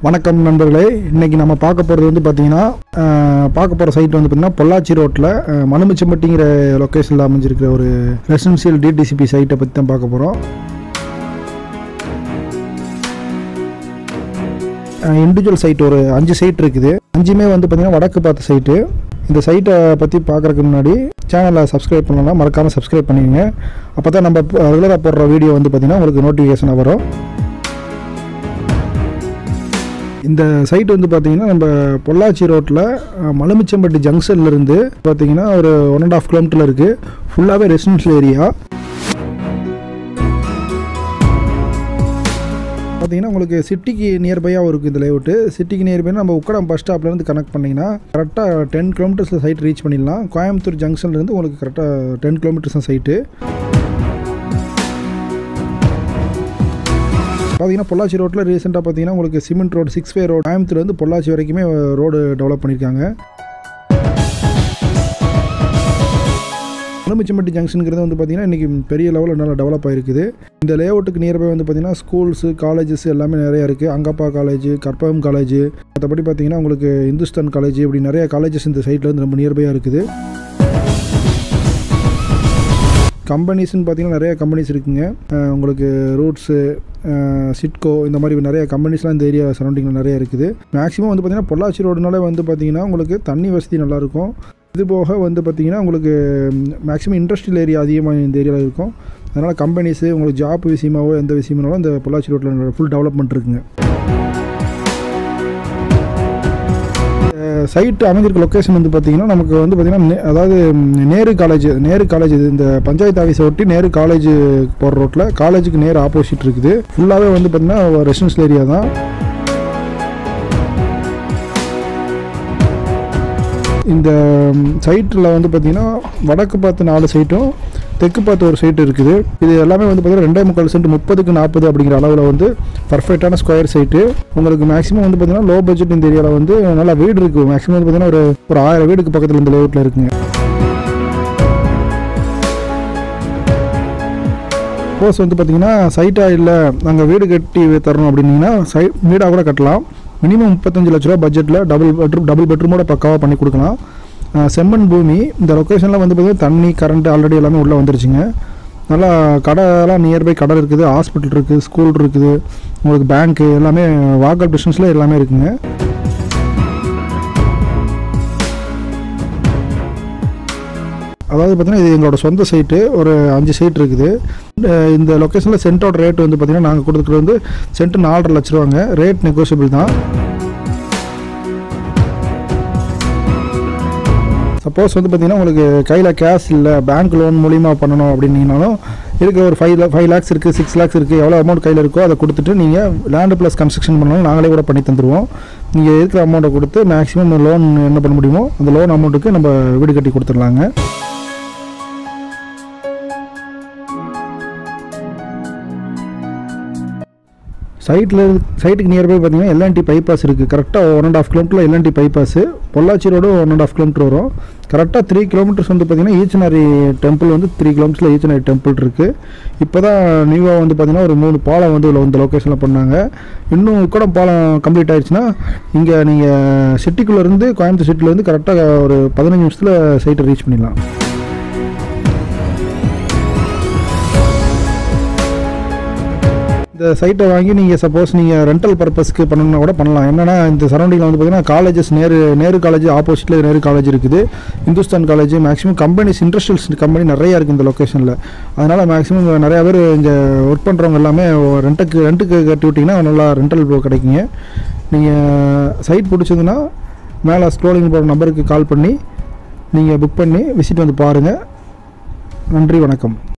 வணக்கம் நண்பர்களே இன்றைக்கி நம்ம பார்க்க போகிறது வந்து பார்த்திங்கன்னா அஹ், பார்க்க போகிற சைட் வந்து பார்த்திங்கன்னா பொள்ளாச்சி ரோட்டில் மலுமிச்சம்பட்டிங்கிற லொக்கேஷனில் அமைஞ்சிருக்கிற ஒரு ரெசிடென்சியல் டிடிசிபி சைட்டை பற்றி தான் பார்க்க போகிறோம் இண்டிவிஜுவல் சைட் ஒரு அஞ்சு சைட் இருக்குது அஞ்சுமே வந்து பார்த்திங்கன்னா வடக்கு பார்த்த சைட்டு இந்த சைட்டை பற்றி பார்க்குறதுக்கு முன்னாடி சேனலை சப்ஸ்கிரைப் பண்ணலாம் மறக்காமல் சப்ஸ்கிரைப் பண்ணிக்கங்க அப்போ தான் நம்ம ரெகுலராக போடுற வீடியோ வந்து பார்த்திங்கன்னா உங்களுக்கு நோட்டிஃபிகேஷனாக வரும் இந்த சைட் வந்து பார்த்தீங்கன்னா நம்ம பொள்ளாச்சி ரோட்டில் மலுமிச்சம்பட்டி ஜங்ஷன்லேருந்து பார்த்தீங்கன்னா ஒரு ஒன் அண்ட் ஆஃப் கிலோமீட்டரில் இருக்குது ஃபுல்லாகவே ரெசிடென்ஷியல் ஏரியா பார்த்தீங்கன்னா உங்களுக்கு சிட்டிக்கு நியர்பையாக இருக்குது இந்த லேஅவுட்டு சிட்டிக்கு நியர்பை நம்ம உக்கடம் பஸ் ஸ்டாப்லேருந்து கனெக்ட் பண்ணிங்கன்னா கரெக்டாக டென் கிலோமீட்டர்ஸில் சைட் ரீச் பண்ணிடலாம் கோயம்புத்தூர் ஜங்ஷன்லேருந்து உங்களுக்கு கரெக்டாக டென் கிலோமீட்டர்ஸ் தான் சைட்டு பார்த்தீங்கன்னா பொள்ளாச்சி ரோட்டில் ரீசெண்டாக பார்த்தீங்கன்னா உங்களுக்கு cement road six way road கோயம்புத்தூர்லேருந்து பொள்ளாச்சி வரைக்குமே ரோடு டெவலப் பண்ணியிருக்காங்க மலுமிச்சம்பட்டி ஜங்ஷனுங்கிறது வந்து பார்த்தீங்கன்னா இன்றைக்கி பெரிய லெவலில் நல்லா டெவலப் ஆகிருக்குது இந்த லேஅவுட்டுக்கு நியர்பை வந்து பார்த்தீங்கன்னா ஸ்கூல்ஸு காலேஜஸ் எல்லாமே நிறையா இருக்குது அங்கப்பா காலேஜ் கற்பகம் காலேஜ் மற்றபடி பார்த்தீங்கன்னா உங்களுக்கு இந்துஸ்தான் காலேஜ் இப்படி நிறைய காலேஜஸ் இந்த சைட்டில் வந்து ரொம்ப நியர்பையாக இருக்குது கம்பெனிஸ்னு பார்த்தீங்கன்னா நிறைய கம்பெனிஸ் இருக்குங்க அஹ் உங்களுக்கு ரூட்ஸு சிட்கோ இந்த மாதிரி நிறைய கம்பெனிஸ்லாம் இந்த ஏரியா சரௌண்டிங்கில் நிறைய இருக்குது மேக்ஸிமம் வந்து பார்த்தீங்கன்னா பொள்ளாச்சி ரோடுனாலே வந்து பார்த்தீங்கன்னா உங்களுக்கு தண்ணி வசதி நல்லாயிருக்கும் இது போக வந்து பார்த்தீங்கன்னா உங்களுக்கு மேக்ஸிமம் இண்டஸ்ட்ரியல் ஏரியா அதிகமாக இந்த ஏரியாவில் இருக்கும் அதனால் கம்பெனிஸு உங்களுக்கு ஜாப் விஷயமாவோ எந்த விஷயமானாலும் இந்த பொள்ளாச்சி ரோட்டில் ஃபுல் டெவலப்மெண்ட் இருக்குங்க சைட் அமைஞ்சிருக்க லொக்கேஷன் வந்து பார்த்தீங்கன்னா நமக்கு வந்து பார்த்தீங்கன்னா நே- அதாவது ம், நேரு காலேஜ் நேரு காலேஜ் இது இந்த பஞ்சாயத்து ஆஃபீஸை ஒட்டி நேரு காலேஜ் போகிற ரோட்டில் காலேஜுக்கு நேர் ஆப்போசிட் இருக்குது ஃபுல்லாகவே வந்து பார்த்தீங்கன்னா ரெசிடென்ஷியல் ஏரியா தான் இந்த சைட்டில் வந்து பார்த்தீங்கன்னா வடக்கு பார்த்து நாலு சைட்டும் தெற்கு பார்த்து ஒரு சைட்டு இருக்குது இது எல்லாமே வந்து பார்த்தீங்கன்னா ரெண்டே முக்கால் சென்ட் முப்பதுக்கு நாற்பது அப்படிங்கிற அளவில் வந்து பர்ஃபெக்டான ஸ்கொயர் சைட்டு உங்களுக்கு மேக்ஸிமம் வந்து பார்த்தீங்கன்னா லோ பட்ஜெட் இந்த ஏரியாவில் வந்து நல்லா வீடு இருக்குது மேக்ஸிமம் வந்து பார்த்தீங்கன்னா ஒரு ஒரு ஆயிரம் வீடுக்கு பக்கத்தில் இந்த லேஅவுட்டில் இருக்குங்க சப்போஸ் வந்து பார்த்தீங்கன்னா சைட்டாக இல்லை நாங்கள் வீடு கட்டி தரணும் அப்படின்னீங்கன்னா சை வீடாக கூட கட்டலாம் மினிமம் முப்பத்தஞ்சு லட்ச ரூபா பட்ஜெட்டில் டபுள் பெட்ரூம் டபுள் பெட்ரூமோட பக்காவாக பண்ணி கொடுக்கலாம் அஹ் செம்மண் பூமி இந்த லொக்கேஷனில் வந்து பார்த்தீங்கன்னா தண்ணி கரண்ட் ஆல்ரெடி எல்லாமே உள்ளே வந்துருச்சுங்க நல்லா கடைலாம் நியர்பை கடை இருக்குது ஹாஸ்பிட்டல் இருக்குது ஸ்கூல் இருக்குது உங்களுக்கு பேங்க்கு எல்லாமே வாக்கல் பிஸ்னஸில் எல்லாமே இருக்குங்க அதாவது பார்த்தீங்கன்னா இது எங்களோட சொந்த சைட்டு ஒரு அஞ்சு சைட் இருக்குது இந்த- இந்த லொக்கேஷனில் சென்ட்டோட ரேட் வந்து பார்த்தீங்கன்னா நாங்கள் கொடுக்குறது வந்து சென்ட்டு நாலரை லட்ச ரூபாங்க ரேட் நெகோஷியபிள் தான் சப்போஸ் வந்து பார்த்தீங்கன்னா உங்களுக்கு கையில் கேஷ் இல்லை பேங்க் லோன் மூலிமா பண்ணணும் அப்படின்னீங்கனாலும் இருக்க ஒரு ஃபைவ் ஃபைவ் லேக்ஸ் இருக்குது சிக்ஸ் லேக்ஸ் இருக்குது எவ்வளோ அமௌண்ட் கையில் இருக்கோ அதை கொடுத்துட்டு நீங்கள் லேண்டு ப்ளஸ் கன்ஸ்ட்ரக்ஷன் பண்ணாலும் நாங்களே கூட பண்ணி தந்துடுவோம் நீங்கள் இருக்கிற அமௌண்ட்டை கொடுத்து மேக்ஸிமம் லோன் என்ன பண்ண முடியுமோ அந்த லோன் அமௌண்ட்டுக்கு நம்ம வீடு கட்டி கொடுத்துடலாங்க சைட்டில் சைட்டுக்கு நியர்பை பார்த்தீங்கன்னா எல்என்டி பைபாஸ் இருக்குது கரெக்டாக ஒன் அண்ட் ஆஃப் கிலோமீட்டரில் L and T bypass Pollachi road one and half kilometre வரும் கரெக்டாக த்ரீ கிலோமீட்டர்ஸ் வந்து பார்த்தீங்கன்னா ஈச்சனாரி டெம்பிள் வந்து த்ரீ கிலோமீட்டர்ஸில் ஈச்சனாரி டெம்பிள் இருக்குது இப்போ தான் நியூவாக வந்து பார்த்தீங்கன்னா ஒரு மூணு பாலம் வந்து இதுல இந்த லொக்கேஷனில் பண்ணாங்க இன்னும் கூட பாலம் கம்ப்ளீட் ஆயிடுச்சுன்னா இங்கே நீங்கள் சிட்டிக்குள்ளேருந்து கோயம்புத்தூர் சிட்டிலேருந்து கரெக்டாக ஒரு பதினஞ்சு நிமிஷத்தில் சைட்டை ரீச் பண்ணிடலாம் இந்த சைட்டை வாங்கி நீங்கள் சப்போஸ் நீங்கள் ரெண்டல் பர்பஸ்க்கு பண்ணணும்னா கூட பண்ணலாம் என்னன்னா இந்த சரௌண்டிங்கில் வந்து பார்த்தீங்கன்னா காலேஜஸ் நேரு நேரு காலேஜ் ஆப்போசிட்டில் நேரு காலேஜ் இருக்குது Hindustan college maximum companies industrials company நிறையா இருக்குது இந்த லொக்கேஷனில் அதனால் மேக்ஸிமம் நிறையா பேர் இங்கே ஒர்க் பண்ணுறவங்க எல்லாமே ரெண்ட்டுக்கு ரெண்ட்டுக்கு கட்டி விட்டிங்கன்னா நல்லா ரெண்டல் கிடைக்குங்க நீங்கள் சைட் பிடிச்சதுன்னா மேலே ஸ்க்ரோலிங் போகிற நம்பருக்கு கால் பண்ணி நீங்கள் புக் பண்ணி விசிட் வந்து பாருங்கள் நன்றி வணக்கம்